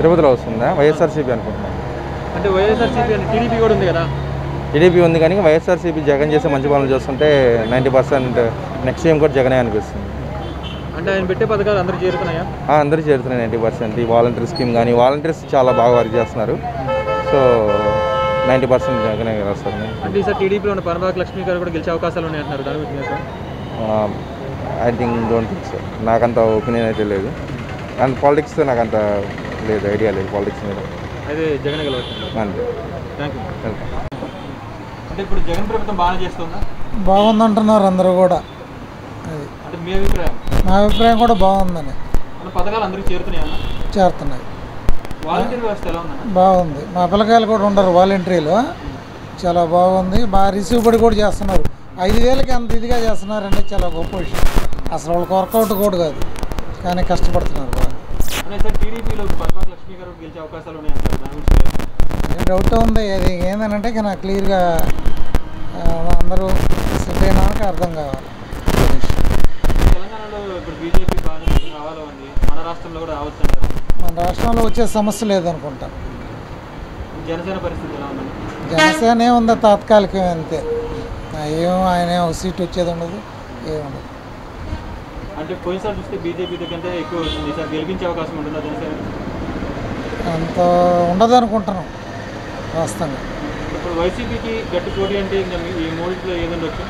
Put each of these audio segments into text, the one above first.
తిరుపతిలో వస్తుందా వైఎస్ఆర్సీపీ అనుకుంటున్నాను అంటే వైఎస్ఆర్సీపీ అంటే టీడీపీ కూడా ఉంది కదా టీడీపీ ఉంది కానీ వైఎస్ఆర్సీపీ జగన్ చేసే మంచి పనులు చూస్తుంటే నైంటీ పర్సెంట్ నెక్స్ట్ టైం కూడా జగనే అనిపిస్తుంది అంటే ఆయన పెట్టే పథకాలు అందరూ చేరుతున్నాయా ఆ, అందరూ చేరుతున్నాయి నైంటీ పర్సెంట్ ఈ వాలంటీర్ స్కీమ్ కానీ వాలంటీర్స్ చాలా బాగా వర్క్ చేస్తున్నారు సో నైంటీ పర్సెంట్ జగనే వస్తుంది అంటే ఈసారి టీడీపీలో ఉన్న పనబాక లక్ష్మీ గారు కూడా గెలిచే అవకాశాలు ఉన్నాయి అంటున్నారు దాని గురించి sir I think don't think so నాకంత ఒపీనియన్ అయితే లేదు అండ్ పాలిటిక్స్ నాకు అంత లేదు ఐడియా లేదు పాలిటిక్స్ మీద అయితే జగన్ గెలవచ్చు అంతే థ్యాంక్ యూ వెల్కమ్ అంటే ఇప్పుడు జగన్ ప్రభుత్వం బాగానే చేస్తుందా బాగుందంటున్నారు అందరూ కూడా అది అంటే మీ అభిప్రాయం నా అభిప్రాయం కూడా బాగుందని మన పథకాలు అందరికీ చేరుతున్నాయా చేరుతున్నాయి వాలంటీర్ వ్యవస్థ ఎలా ఉందన్న బాగుంది మా పిల్లకాయలు కూడా ఉండరు వాలంటరీలో చాలా బాగుంది బాగా రిసీవ్ పడి కూడా చేస్తున్నారు ఐదు వేలకి అంత ఇదిగా చేస్తున్నారంటే చాలా గొప్ప విషయం అసలు వాళ్ళకి వర్కౌట్ కూడా కాదు కానీ కష్టపడుతున్నారు బాగా అంటే సార్ టీడీపీలో పనబాక లక్ష్మీ గారు గెలిచే అవకాశాలు ఉన్నాయి అంటారు దాని గురించి లేదు. ఏం డౌట్ ఉంది అది ఏంటంటే ఇక నాకు క్లియర్గా అందరూ సెట్ అయినాక అర్థం కావాలి అది విషయం. తెలంగాణలో ఇప్పుడు బీజేపీ బాగా రావాలో ఉంది మన రాష్ట్రంలో కూడా రావచ్చు అంటారు మన రాష్ట్రంలో వచ్చే సమస్య లేదనుకుంటా జనసేన పరిస్థితి ఎలా ఉందండి జనసేన ఏముందో తాత్కాలికమే అంతే ఏం ఆయన ఒక సీట్ వచ్చేది ఉండదు ఏముండదు అంటే పోయినసారి చూస్తే బీజేపీ దగ్గర ఎక్కువ వచ్చింది ఈసారి గెలిపించే అవకాశం ఉంటుందా జనసేన అంత ఉండదు అనుకుంటున్నాం వాస్తవంగా ఇప్పుడు వైసీపీకి గట్టి పోటీ అంటే ఇంకా మీ- ఈ మూడింటిలో ఏది ఉండొచ్చు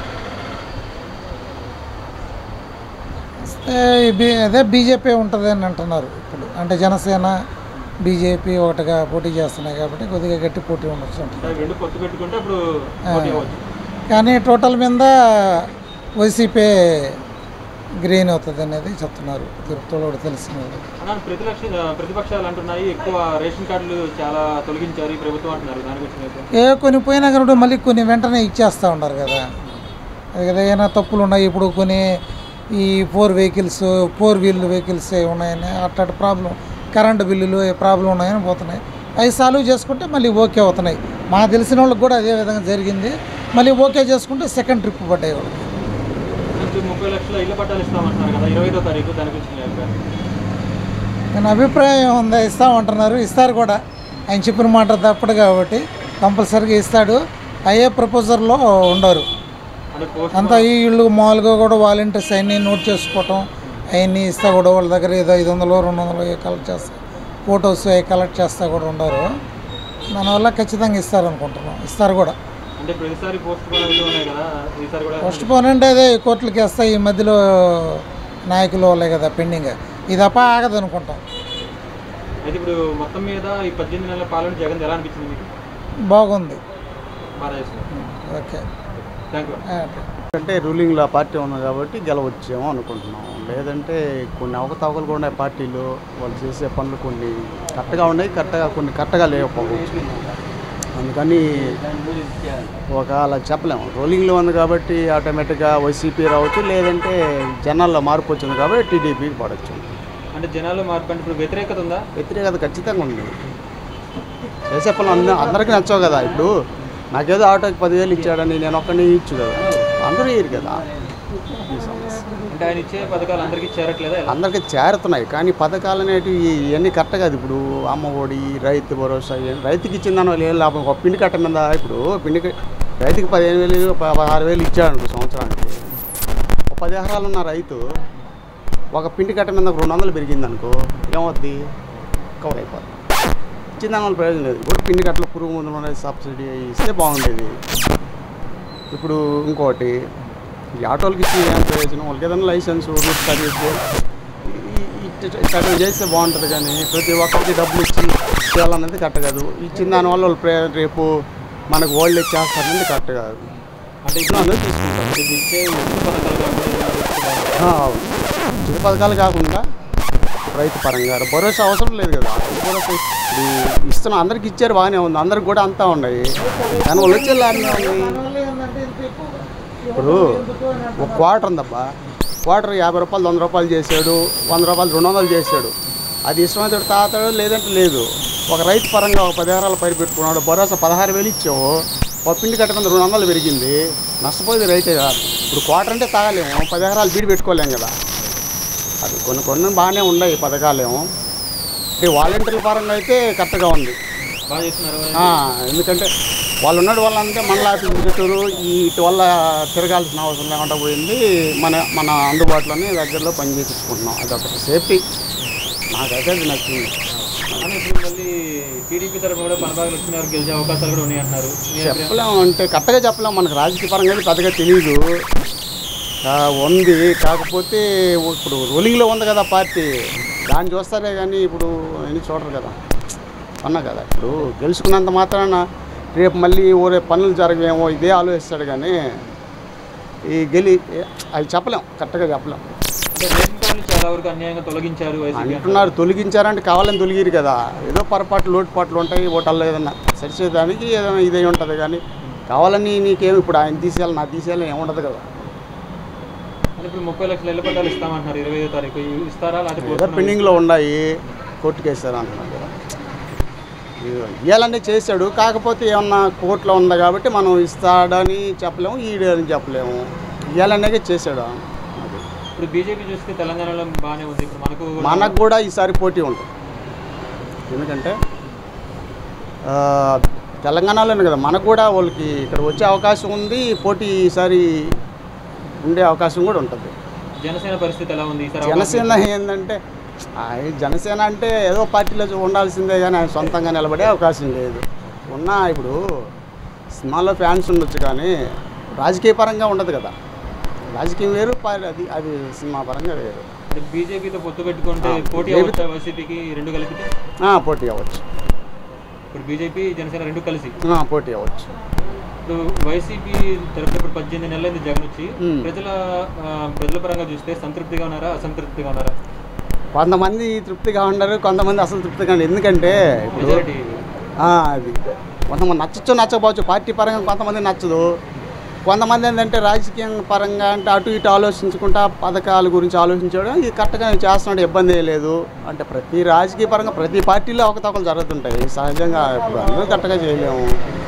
వస్తే ఈ బీ- అదే బీజేపీ ఉంటుంది అని అంటున్నారు ఇప్పుడు అంటే జనసేన బీజేపీ ఒకటిగా పోటీ చేస్తున్నాయి కాబట్టి కొద్దిగా గట్టి పోటీ ఉండొచ్చు అంటున్నారు అంటే రెండు పొత్తు పెట్టుకుంటే అప్పుడు పోటీ అవ్వచ్చు కానీ టోటల్ మీద వైసీపీ గ్రీన్ అవుతుంది అనేది చెప్తున్నారు తిరుపతిలో కూడా తెలిసినది అన్న ప్రతిలక్ష ప్రతిపక్షాలు అంటున్నాయి ఎక్కువ రేషన్ కార్డులు చాలా తొలగించారు ఈ ప్రభుత్వం అంటున్నారు దాని గురించి అయితే ఏ కొన్ని పోయినా కానీ మళ్ళీ కొన్ని వెంటనే ఇచ్చేస్తూ ఉన్నారు కదా అది కదా ఏమైనా తప్పులు ఉన్నాయి ఇప్పుడు కొన్ని ఈ four vehicles four wheel vehicles ఏ ఉన్నాయని అట్లాంటి ప్రాబ్లం కరెంటు బిల్లులు ఏ ప్రాబ్లం ఉన్నాయని పోతున్నాయి అవి సాల్వ్ చేసుకుంటే మళ్ళీ ఓకే అవుతున్నాయి మాకు తెలిసిన వాళ్ళకి కూడా అదే విధంగా జరిగింది మళ్ళీ ఓకే చేసుకుంటే సెకండ్ ట్రిప్ పడ్డాయి వాళ్ళకి అంటే ముప్పై లక్షల ఇళ్ల పట్టాలు ఇస్తామంటున్నారు కదా ఇరవై ఐదో తారీఖు దాని గురించి మీ అభిప్రాయం నేను అభిప్రాయం ఉందా ఇస్తామంటున్నారు ఇస్తారు కూడా ఆయన చెప్పిన మాట తప్పడు కాబట్టి కంపల్సరీగా ఇస్తాడు అయ్యే ప్రపోజర్లో ఉండరు అంటే పోస్ట్ అంతా ఈ ఇళ్ళు మామూలుగా కూడా వాలంటీర్స్ అన్నీ నోట్ చేసుకోవటం అవన్నీ ఇస్తా కూడా వాళ్ళ దగ్గర ఏదో ఐదు వందలు రెండు వందలు కలెక్ట్ చేస్తా ఫొటోస్ అవి కలెక్ట్ చేస్తా కూడా ఉండరు దానివల్ల ఖచ్చితంగా ఇస్తారు అనుకుంటున్నాం ఇస్తారు కూడా అంటే ప్రతిసారి పోస్ట్ పోన్ అవుతూ ఉన్నాయి కదా ఈసారి కూడా ఫస్ట్ పోన్ అంటే అదే కోర్టులకి వేస్తాయి ఈ మధ్యలో నాయకులు వాళ్ళే కదా పెండింగ్ ఇది తప్ప ఆగదు అనుకుంటాం అయితే ఇప్పుడు మొత్తం మీద ఈ పద్దెనిమిది నెలల పాలన జగన్ ఎలా అనిపించింది మీకు బాగుంది బాగా చేస్తుంది ఓకే థ్యాంక్ యూ అంటే రూలింగ్లో ఆ పార్టీ ఉంది కాబట్టి గెలవచ్చేమో అనుకుంటున్నాం లేదంటే కొన్ని అవకతవకలు కూడా ఉన్నాయి పార్టీలు వాళ్ళు చేసే పనులు కొన్ని కరెక్ట్గా ఉన్నాయి కరెక్ట్గా కొన్ని కరెక్ట్గా లేకపోవచ్చు అందుకని ఒక అలా చెప్పలేము రూలింగ్లో ఉంది కాబట్టి ఆటోమేటిక్గా వైసీపీ రావచ్చు లేదంటే జనాల్లో మార్పు వచ్చింది కాబట్టి టీడీపీకి పడవచ్చు అంటే జనాలు మార్పు అంటే ఇప్పుడు వ్యతిరేకత ఉందా వ్యతిరేకత ఖచ్చితంగా ఉంది చేసే పనులు అంద అందరికీ నచ్చవు కదా ఇప్పుడు నాకేదో ఆటోకి పదివేలు ఇచ్చాడని నేను ఒక్కడిని ఇచ్చు కదా అందరూ ఇయ్యరు కదా ఈ సమస్య అంటే ఆయన ఇచ్చే పథకాలు అందరికీ చేరట్లేదా ఎలా? అందరికీ చేరుతున్నాయి కానీ పథకాలు అనేటివి ఇవన్నీ కరెక్ట్ కాదు ఇప్పుడు అమ్మ ఒడి రైతు భరోసా ఇవన్నీ రైతుకి ఇచ్చిన దాని వల్ల ఏం లాభం ఒక పిండి కట్ట మీద ఇప్పుడు పిండి క- రైతుకి పదిహేను వేలు ప- పదహారు వేలు ఇచ్చాడు అనుకో సంవత్సరానికి ఒక పది ఎకరాలు ఉన్న రైతు ఒక పిండి కట్ట మీద ఒక రెండు వందలు పెరిగింది అనుకో ఏమవుద్ది కవర్ అయిపోద్ది ఇచ్చిన దాని వల్ల ప్రయోజనం లేదు ఇప్పుడు పిండి కట్టలు పురుగు మందులు ఉన్నాయి సబ్సిడీ ఇస్తే బాగుండేది ఇప్పుడు ఇంకోటి ఈ ఆటోలకి ఇచ్చి ఏం ప్రయోజనం వాళ్ళకి ఏదైనా లైసెన్స్ రూట్ సర్వీస్ ఇట్లా చేస్తే బాగుంటుంది కానీ ప్రతి ఒక్కరికి డబ్బులు ఇచ్చి చేయాలన్నది కరెక్ట్ కాదు ఇచ్చిన దానివల్ల వాళ్ళు ప్రే- రేపు మనకు ఓల్డ్ ఇచ్చేస్తారనేది కరెక్ట్ కాదు అంటే ఇప్పుడు అందరూ తీసుకుంటారు ఇది ఇచ్చే ఉచిత పథకాలు కాకుండా ఆ, అవును. ఉచిత పథకాలు కాకుండా రైతు పరంగా భరోసా అవసరం లేదు కదా భరోసా ఇప్పుడు ఇస్తున్న అందరికి ఇచ్చారు బాగానే ఉంది అందరికి కూడా అంతా ఉన్నాయి దానివల్ల వచ్చే లాభం ఉంది ఇప్పుడు ఒక క్వార్టర్ ఉందబ్బా క్వార్టర్ యాభై రూపాయలు వంద రూపాయలు చేశాడు వంద రూపాయలు రెండు వందలు చేశాడు అది ఇష్టమైతే తాతాడు లేదంటే లేదు ఒక రైతు పరంగా ఒక పది ఎకరాలు పైరు పెట్టుకున్నాడు భరోసా పదహారు వేలు ఇచ్చావు ఒక పిండి కట్ట మీద రెండు వందలు పెరిగింది నష్టపోయేది రైతే కాదు ఇప్పుడు క్వార్టర్ అంటే తాగలేము పది ఎకరాలు బీడి పెట్టుకోలేం కదా అది కొన్ని కొన్ని బాగానే ఉన్నాయి ఈ పథకాలేమో అంటే వాలంటీర్ల పరంగా అయితే కరెక్ట్గా ఉంది బాగా చేస్తున్నారు ఆ, ఎందుకంటే వాళ్ళు ఉన్నాడు వల్ల అంటే మన ఆఫీస్ చుట్టూరు ఈ ఇటు వల్ల తిరగాల్సిన అవసరం లేకుండా పోయింది మన మన అందుబాటులోనే దగ్గరలో పని చేయించుకుంటున్నాం అదొకటి సేఫ్టీ నాకైతే అది నచ్చింది కానీ ఇప్పుడు మళ్ళీ టీడీపీ తరఫున కూడా పనబాగ లక్ష్మీ గారు గెలిచే అవకాశాలు కూడా ఉన్నాయి అంటున్నారు మీ అభిప్రాయం? చెప్పలేము అంటే కరెక్ట్గా చెప్పలేము మనకు రాజకీయ పరంగా అయితే పెద్దగా తెలియదు ఆ, ఉంది కాకపోతే ఇప్పుడు రూలింగ్లో ఉంది కదా పార్టీ దాన్ని చూస్తారే కానీ ఇప్పుడు అన్ని చూడరు కదా అన్నా కదా ఇప్పుడు గెలుచుకున్నంత మాత్రాన రేపు మళ్ళీ ఊరే పనులు జరగవేమో ఇదే ఆలోచిస్తాడు కానీ ఈ గెలి అవి చెప్పలేం కరెక్ట్గా చెప్పలేం అంటే రేషన్ కార్డులు చాలా వరకు అన్యాయంగా తొలగించారు వైసీపీ అంటున్నారు తొలగించారంటే కావాలని తొలగిరు కదా ఏదో పొరపాట్లు లోటుపాట్లు ఉంటాయి ఓటల్లో ఏదన్నా సరిచేయడానికి ఏదైనా ఇదే ఉంటుంది కానీ కావాలని నీకేమి ఇప్పుడు ఆయన తీసేయాలి నా తీసేయాలి ఏముండదు కదా అంటే ఇప్పుడు ముప్పై లక్షల ఇళ్ల పట్టాలు ఇస్తామంటున్నారు ఇరవై ఐదో తారీఖు ఇవి ఇస్తారా ఏదో లేకపోతే పెండింగ్లో ఉన్నాయి కోర్టుకి వేస్తారు అంటున్నారు కదా ఇవ్వాలనే చేశాడు కాకపోతే ఏమన్నా కోర్టులో ఉంది కాబట్టి మనం ఇస్తాడని చెప్పలేము ఈడని చెప్పలేము ఇవ్వాలనే చేశాడు అది. ఇప్పుడు బీజేపీ చూస్తే తెలంగాణలో బాగానే ఉంది ఇప్పుడు మనకు కూడా- మనకు కూడా ఈసారి పోటీ ఉంటుంది ఎందుకంటే ఆ, తెలంగాణలోనే కదా మనకు కూడా వాళ్ళకి ఇక్కడ వచ్చే అవకాశం ఉంది పోటీ ఈసారి ఉండే అవకాశం కూడా ఉంటుంది జనసేన పరిస్థితి ఎలా ఉంది ఈసారి అవకాశం జనసేన ఏంటంటే ఆయన జనసేన అంటే ఏదో పార్టీలో ఉండాల్సిందే కానీ ఆయన సొంతంగా నిలబడే అవకాశం లేదు ఉన్నా ఇప్పుడు సినిమాలో ఫ్యాన్స్ ఉండొచ్చు కానీ రాజకీయ పరంగా ఉండదు కదా రాజకీయం వేరు పా- అది అది సినిమా పరంగా వేరు అంటే బీజేపీతో పొత్తు పెట్టుకుంటే ఆ, పోటీ బీజేపీ అవ్వచ్చా వైసీపీకి రెండు కలిపితే ఆ, పోటీ అవ్వచ్చు ఇప్పుడు బీజేపీ జనసేన రెండు కలిసి ఆ, పోటీ అవ్వచ్చు ఇప్పుడు వైసీపీ తరఫున ఇప్పుడు పద్దెనిమిది నెలలైంది జగన్ వచ్చి మ్మ్. ప్రజల ఆ, ప్రజల పరంగా చూస్తే సంతృప్తిగా ఉన్నారా అసంతృప్తిగా ఉన్నారా కొంతమంది తృప్తిగా ఉండరు కొంతమంది అసలు తృప్తిగా ఉండరు ఎందుకంటే ఇప్పుడు మెజారిటీ ఆ, అది కొంతమంది నచ్చచ్చు నచ్చకపోవచ్చు పార్టీ పరంగా కొంతమంది నచ్చదు కొంతమంది ఏంటంటే రాజకీయం పరంగా అంటే అటు ఇటు ఆలోచించుకుంటా పథకాల గురించి ఆలోచించడం ఇది కరెక్ట్గా చేస్తున్నాడు ఇబ్బంది ఏం లేదు అంటే ప్రతి రాజకీయ పరంగా ప్రతి పార్టీలో అవకతవకలు జరుగుతుంటాయి సహజంగా ఇప్పుడు అందరూ కరెక్ట్గా చేయలేము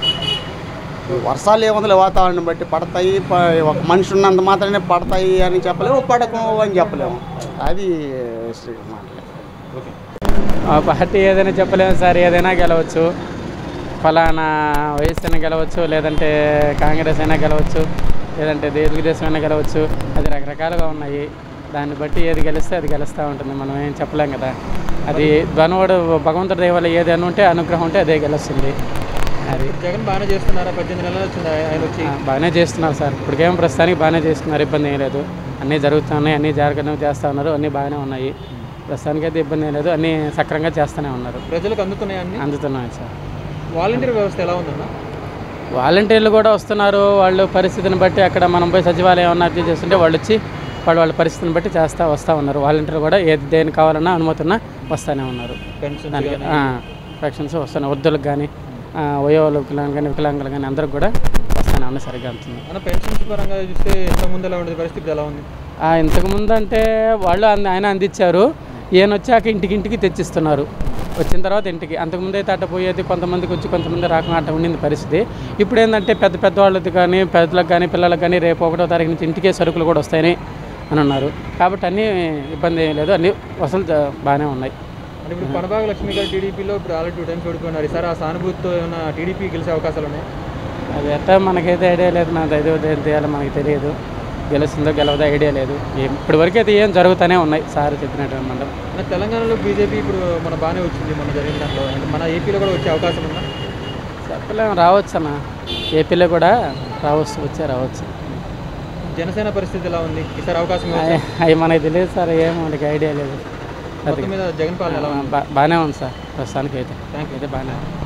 ఈ వర్షాలు ఏముందిలే వాతావరణం బట్టి పడతాయి ప- ఒక మనిషి ఉన్నంత మాత్రమే పడతాయి అని చెప్పలేము పడకు అని చెప్పలేము అది శ్రీ- మాటలే ఓకే ఆ పార్టీ ఏదైనా చెప్పలేము సార్ ఏదైనా గెలవచ్చు ఫలానా వైఎస్ అయినా గెలవచ్చు లేదంటే కాంగ్రెస్ అయినా గెలవచ్చు లేదంటే తెలుగుదేశం అయినా గెలవచ్చు అది రకరకాలుగా ఉన్నాయి దాన్ని బట్టి ఏది గెలిస్తే అది గెలుస్తూ ఉంటుంది మనం ఏం చెప్పలేం కదా అది ధనవాడు భగవంతుడి దయ వల్ల ఏది ఉంటే అనుగ్రహం ఉంటే అదే గెలుస్తుంది అది జగన్ బాగానే చేస్తున్నారా పద్దెనిమిది నెలలు వచ్చింది ఆయన ఆయన వచ్చి ఆ, బాగానే చేస్తున్నారు సార్ ఇప్పటికేం ప్రస్తుతానికి బాగానే చేస్తున్నారు ఇబ్బంది ఏం లేదు అన్నీ జరుగుతున్నాయి అన్నీ జాగ్రత్తగా చేస్తూ ఉన్నారు అన్నీ బాగానే ఉన్నాయి ప్రస్తుతానికి అయితే ఇబ్బంది ఏం లేదు అన్నీ సక్రంగా చేస్తూనే ఉన్నారు ప్రజలకు అందుతున్నాయి అన్ని అందుతున్నాయి సార్ వాలంటీర్ వ్యవస్థ ఎలా ఉందన్న వాలంటీర్లు కూడా వస్తున్నారు వాళ్ళు పరిస్థితిని బట్టి అక్కడ మనం పోయి సచివాలయం ఏమన్నా అర్జీ చేస్తుంటే వాళ్ళు వచ్చి వాళ్ళు వాళ్ళ పరిస్థితిని బట్టి చేస్తూ వస్తూ ఉన్నారు వాలంటీర్లు కూడా ఏది దేని కావాలన్నా అనుమతి ఉన్నా వస్తూనే ఉన్నారు పెన్షన్ దానికి రక్షన్స్ వస్తున్నాయి వృద్ధులకు కానీ వయోవృద్ధులకు కానీ వికలాంగులు కానీ అందరికి కూడా వస్తూనే ఉన్నాయి సరిగ్గా అందుతుంది అన్న పెన్షన్స్ పరంగా చూస్తే ఎంత ముందు ఎలా ఉండేది పరిస్థితి ఎలా ఉంది ఆ, ఇంతకుముందు అంటే వాళ్ళు అంద- ఆయన అందించారు ఈయన వచ్చాక ఇంటికి ఇంటికి తెచ్చిస్తున్నారు వచ్చిన తర్వాత ఇంటికి అంతకుముందు అయితే అట్ట పోయేది కొంతమందికి వచ్చి కొంతమంది రాకుండా అట్ట ఉండింది పరిస్థితి ఇప్పుడు ఏంటంటే పెద్ద పెద్ద వాళ్ళది కానీ పెద్దలకు కానీ పిల్లలకు కానీ రేపు ఒకటో తారీఖు నుంచి ఇంటికే సరుకులు కూడా వస్తాయని అని అన్నారు కాబట్టి అన్నీ ఇబ్బంది ఏం లేదు అన్నీ వసూలు జ- బాగానే ఉన్నాయి అంటే ఇప్పుడు పనబాగ లక్ష్మి గారు టీడీపీలో ఇప్పుడు ఆల్రెడీ టూ టైమ్స్ ఓడిపోయినారు ఈసారి ఆ సానుభూతితో ఏమైనా టీడీపీ గెలిచే అవకాశాలు ఉన్నాయి అది ఎట్టా మనకైతే ఐడియా లేదు నా ఏదో ఏం చేయాలో మనకి తెలియదు గెలుస్తుందో గెలవదో ఐడియా లేదు ఏం- ఇప్పటి వరకు అయితే ఏం జరుగుతూనే ఉన్నాయి సార్ చెప్పినట్టు మండలం మన తెలంగాణలో బీజేపీ ఇప్పుడు మన బాగానే వచ్చింది మన జరిగిన దాంట్లో అంటే మన ఏపీలో కూడా వచ్చే అవకాశం ఉందా చెప్పలేం రావచ్చు అన్న ఏపీలో కూడా రావచ్చు వచ్చే రావచ్చు జనసేన పరిస్థితి ఎలా ఉంది ఈసారి అవకాశం ఇవ్వచ్చా? అవి అవి మనకి తెలియదు సార్ ఏం మనకి ఐడియా లేదు మొత్తం మీద జగన్ పాలన ఎలా ఉంది బా- బాగానే ఉంది సార్ ప్రస్తుతానికి అయితే థ్యాంక్ యూ అయితే బాగానే ఉంది